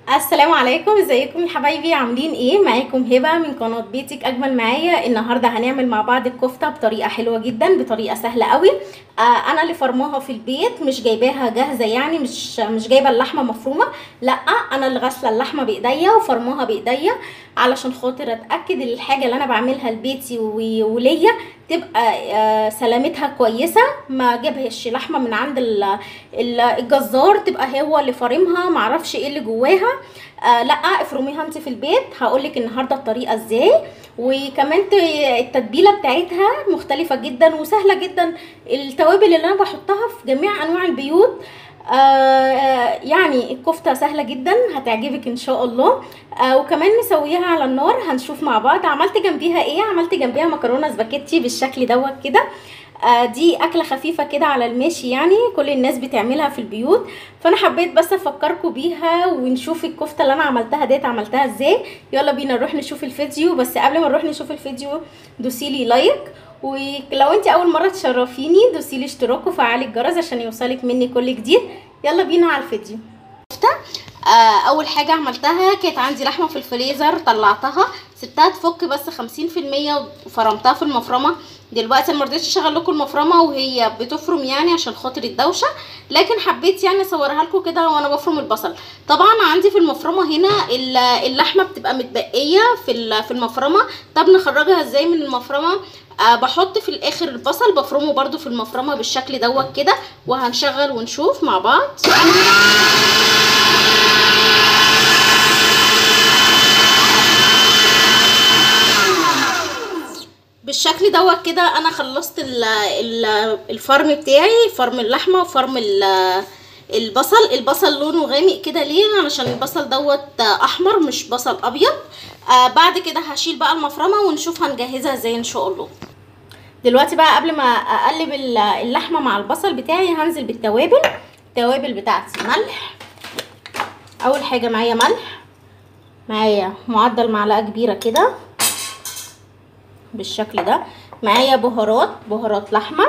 السلام عليكم ازيكم يا حبايبي عاملين ايه معاكم هبه من قناه بيتك اجمل معايا النهارده هنعمل مع بعض الكفته بطريقه حلوه جدا بطريقه سهله قوي آه انا اللي فرماها في البيت مش جايباها جاهزه يعني مش مش جايبه اللحمه مفرومه لا انا اللي غاسله اللحمه بايديا وفرماها بايديا علشان خاطر اتاكد ان الحاجه اللي انا بعملها لبيتي و- وليا تبقى آه سلامتها كويسه ما جابهاش لحمه من عند ال- ال- الجزار تبقى هو اللي فارمها معرفش ايه اللي جواها آه لا افرميها انت في البيت هقولك النهارده الطريقه ازاي وكمان ت- التتبيله بتاعتها مختلفه جدا وسهله جدا التوابل اللي انا بحطها في جميع انواع البيوت آه يعني الكفته سهله جدا هتعجبك ان شاء الله آه وكمان مسويها على النار هنشوف مع بعض عملت جنبيها ايه عملت جنبيها مكرونه سباكيتي بالشكل دوت كده آه دي اكله خفيفه كده على الماشي يعني كل الناس بتعملها في البيوت فانا حبيت بس افكركم بيها ونشوف الكفته اللي انا عملتها ديت عملتها ازاي يلا بينا نروح نشوف الفيديو بس قبل ما نروح نشوف الفيديو دوسيلي لايك ولو انت اول مره تشرفيني دوسيلي اشتراك وفعلي الجرس عشان يوصلك مني كل جديد يلا بينا على الفيديو آه اول حاجه عملتها كانت عندي لحمه في الفريزر طلعتها سبتها تفك بس خمسين في المية وفرمتها في المفرمه دلوقتي انا مرضيتش اشغل لكم المفرمه وهي بتفرم يعني عشان خاطر الدوشه لكن حبيت يعني اصورها لكم كده وانا بفرم البصل طبعا عندي في المفرمه هنا اللحمه بتبقى متبقيه في في المفرمه طب نخرجها ازاي من المفرمه أه بحط في الاخر البصل بفرمه برده في المفرمه بالشكل دوت كده وهنشغل ونشوف مع بعض بالشكل دوت كده انا خلصت ال ال الفرم بتاعي فرم اللحمه وفرم البصل البصل لونه غامق كده ليه علشان البصل دوت احمر مش بصل ابيض آه بعد كده هشيل بقى المفرمه ونشوف هنجهزها ازاي ان شاء الله دلوقتي بقى قبل ما اقلب اللحمه مع البصل بتاعي هنزل بالتوابل التوابل بتاعتي ملح اول حاجه معايا ملح معايا معدل معلقه كبيره كده بالشكل ده معايا بهارات بهارات لحمه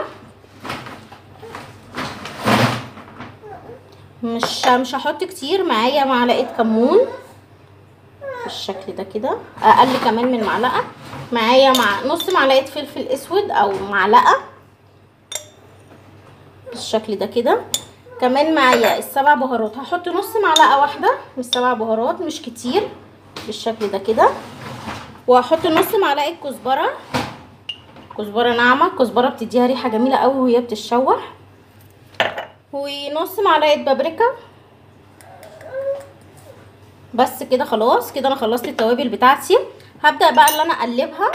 مش مش هحط كتير معايا معلقه كمون بالشكل ده كده اقل كمان من معلقه معايا مع نص معلقه فلفل اسود او معلقه بالشكل ده كده كمان معايا السبع بهارات هحط نص معلقه واحده من السبع بهارات مش كتير بالشكل ده كده وهحط نص معلقه كزبره كزبره ناعمه الكزبره بتديها ريحه جميله قوي وهي بتتشوح ونص معلقه بابريكا بس كده خلاص كده انا خلصت التوابل بتاعتي هبدا بقى اللي انا اقلبها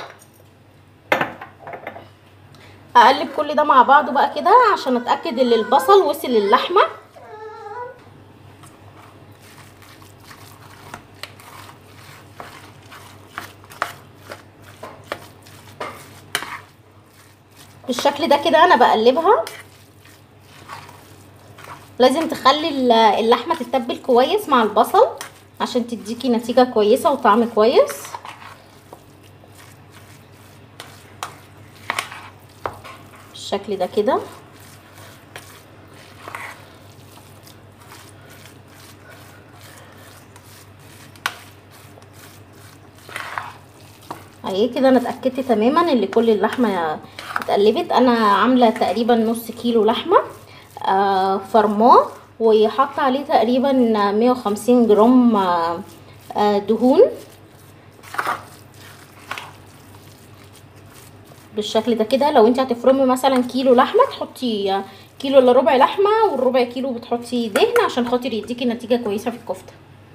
اقلب كل ده مع بعضه بقى كده عشان اتاكد ان البصل وصل للحمه بالشكل ده كده انا بقلبها لازم تخلي اللحمه تتبل كويس مع البصل عشان تديكي نتيجه كويسه وطعم كويس بالشكل ده كده اهي كده انا اتاكدت تماما ان كل اللحمه اتقلبت انا عامله تقريبا نص كيلو لحمه آه فرماه وحط عليه تقريبا 150 جرام آه آه دهون بالشكل ده كده لو انت هتفرمي مثلا كيلو لحمه تحطي كيلو الا ربع لحمه والربع كيلو بتحطي دهن عشان خاطر يديكي نتيجه كويسه في الكفته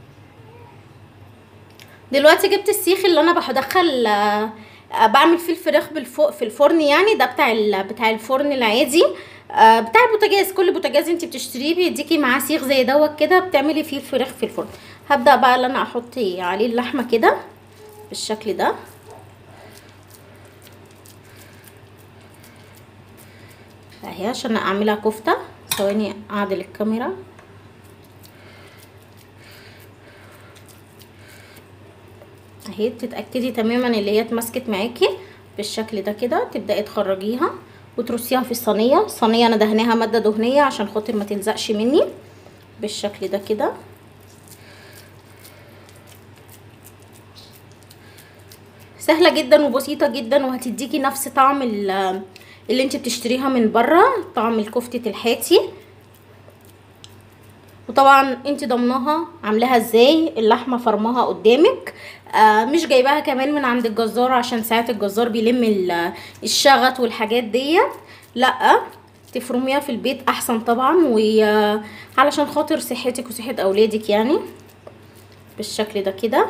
دلوقتي جبت السيخ اللي انا بدخل بعمل فيه الفراخ بالفوق في الفرن يعني ده بتاع بتاع الفرن العادي بتاع البوتاجاز كل بوتاجاز انت بتشتريه بيديكي معاه سيخ زي دوت كده بتعملي فيه الفراخ في الفرن هبدا بقى اللي انا احط عليه اللحمه كده بالشكل ده اهي عشان اعملها كفته ثواني اعدل الكاميرا اهي تتاكدي تماما اللي هي اتمسكت معاكي بالشكل ده كده تبداي تخرجيها وترصيها في الصينيه الصينيه انا دهناها ماده دهنيه عشان خاطر ما تلزقش مني بالشكل ده كده سهله جدا وبسيطه جدا وهتديكي نفس طعم ال- اللي انت بتشتريها من بره طعم الكفته الحاتي وطبعا انت ضمناها عاملاها ازاي اللحمه فرماها قدامك آه مش جايباها كمان من عند الجزار عشان ساعات الجزار بيلم ال- الشغط والحاجات ديت لا تفرميها في البيت احسن طبعا وعلشان خاطر صحتك وصحه اولادك يعني بالشكل ده كده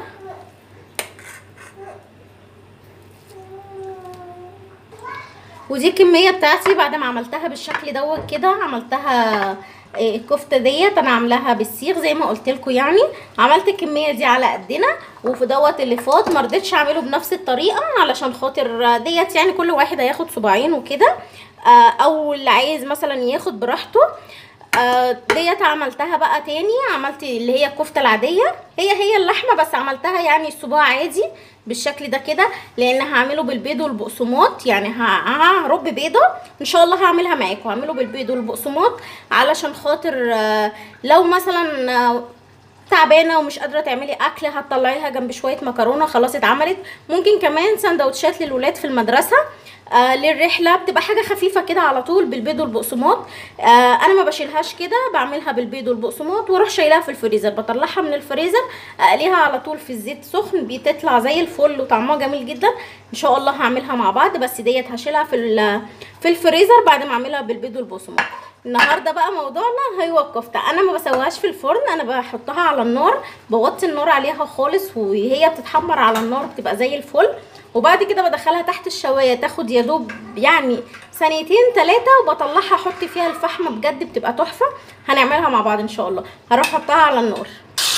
ودي الكميه بتاعتي بعد ما عملتها بالشكل دوت كده عملتها آه، الكفته ديت انا عاملاها بالسيخ زي ما قلت لكم يعني عملت الكميه دي على قدنا وفي دوت اللي فات ما رضيتش اعمله بنفس الطريقه علشان خاطر ديت يعني كل واحد هياخد صباعين وكده آه، او اللي عايز مثلا ياخد براحته آه، ديت عملتها بقى تاني عملت اللي هي الكفته العاديه هي هي اللحمه بس عملتها يعني الصباع عادي بالشكل ده كده لان هعمله بالبيض والبقسماط يعني ه- هرب بيضه ان شاء الله هعملها معاكم هعمله بالبيض والبقسماط علشان خاطر آه، لو مثلا آه، تعبانه ومش قادره تعملي اكل هتطلعيها جنب شويه مكرونه خلاص اتعملت ممكن كمان سندوتشات للولاد في المدرسه آه للرحله بتبقى حاجه خفيفه كده على طول بالبيض والبقسماط آه انا ما بشيلهاش كده بعملها بالبيض والبقسماط واروح شايلاها في الفريزر بطلعها من الفريزر اقليها على طول في الزيت سخن بتطلع زي الفل وطعمها جميل جدا ان شاء الله هعملها مع بعض بس ديت هشيلها في ال- في الفريزر بعد ما اعملها بالبيض والبقسماط النهارده بقى موضوعنا هو الكفته انا ما بسويهاش في الفرن انا بحطها على النار بوطي النار عليها خالص وهي بتتحمر على النار بتبقى زي الفل وبعد كده بدخلها تحت الشوايه تاخد يا دوب يعني ثانيتين ثلاثه وبطلعها احط فيها الفحم بجد بتبقى تحفه هنعملها مع بعض ان شاء الله هروح احطها على النار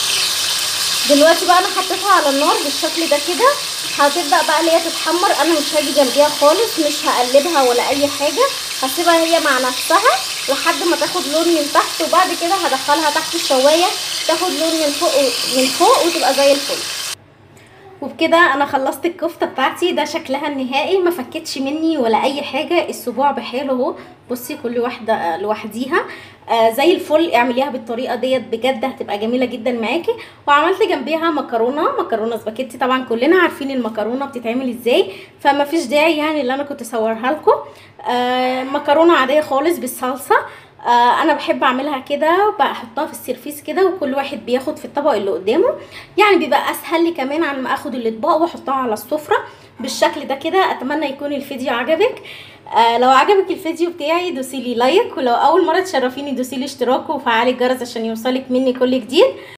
دلوقتي بقى انا حطيتها على النار بالشكل ده كده هتبدا بقى اللي هي تتحمر انا مش هاجي جنبيها خالص مش هقلبها ولا اي حاجه هسيبها هي مع نفسها لحد ما تاخد لون من تحت وبعد كده هدخلها تحت الشوايه تاخد لون من فوق من فوق وتبقى زي الفل وبكده انا خلصت الكفته بتاعتي ده شكلها النهائي ما فكتش مني ولا اي حاجه السبوع بحاله اهو بصي كل واحده آه، لوحديها آه زي الفل اعمليها بالطريقه ديت بجد هتبقى جميله جدا معاكي وعملت جنبيها مكرونه مكرونه سباكيتي طبعا كلنا عارفين المكرونه بتتعمل ازاي فما فيش داعي يعني اللي انا كنت اصورها لكم آه مكرونه عاديه خالص بالصلصه آه انا بحب اعملها كده بحطها في السيرفيس كده وكل واحد بياخد في الطبق اللي قدامه يعني بيبقى اسهل لي كمان عن ما اخد الاطباق واحطها على السفره بالشكل ده كده اتمنى يكون الفيديو عجبك آه لو عجبك الفيديو بتاعي دوسيلي لايك ولو اول مره تشرفيني دوسيلي اشتراك وفعلي الجرس عشان يوصلك مني كل جديد